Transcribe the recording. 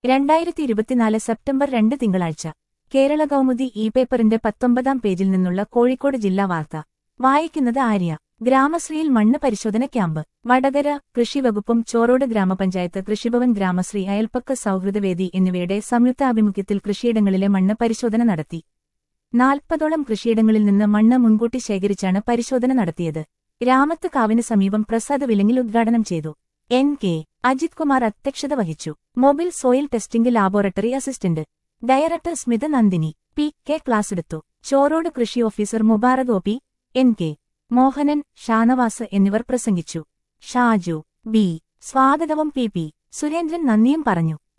രണ്ടായിരത്തി ഇരുപത്തിനാല് സെപ്റ്റംബർ രണ്ട് തിങ്കളാഴ്ച കേരള കൗമുദി ഇ പേപ്പറിന്റെ പത്തൊമ്പതാം പേജിൽ നിന്നുള്ള കോഴിക്കോട് ജില്ലാ വാർത്ത വായിക്കുന്നത് ആര്യ ഗ്രാമശ്രീയിൽ മണ്ണ് പരിശോധന ക്യാമ്പ് വടകര കൃഷിവകുപ്പും ചോറോട് ഗ്രാമപഞ്ചായത്ത് കൃഷിഭവൻ ഗ്രാമശ്രീ അയൽപ്പക്ക സൗഹൃദവേദി എന്നിവയുടെ സംയുക്താഭിമുഖ്യത്തിൽ കൃഷിയിടങ്ങളിലെ മണ്ണ് പരിശോധന നടത്തി നാൽപ്പതോളം കൃഷിയിടങ്ങളിൽ നിന്ന് മണ്ണ് മുൻകൂട്ടി ശേഖരിച്ചാണ് പരിശോധന നടത്തിയത് രാമത്ത് കാവിന് സമീപം പ്രസാദ് വിലങ്ങിൽ ഉദ്ഘാടനം ചെയ്തു എൻ കെ അജിത് കുമാർ അധ്യക്ഷത വഹിച്ചു mobile soil testing laboratory assistant director Smitha Nandini P K ക്ലാസ്സെടുത്തു ചോറോട് കൃഷി officer Mubarak O P N K Mohanan Shanavas എന്നിവർ പ്രസംഗിച്ചു ഷാജു ബി സ്വാഗതവും പി പി സുരേന്ദ്രൻ നന്ദിയും പറഞ്ഞു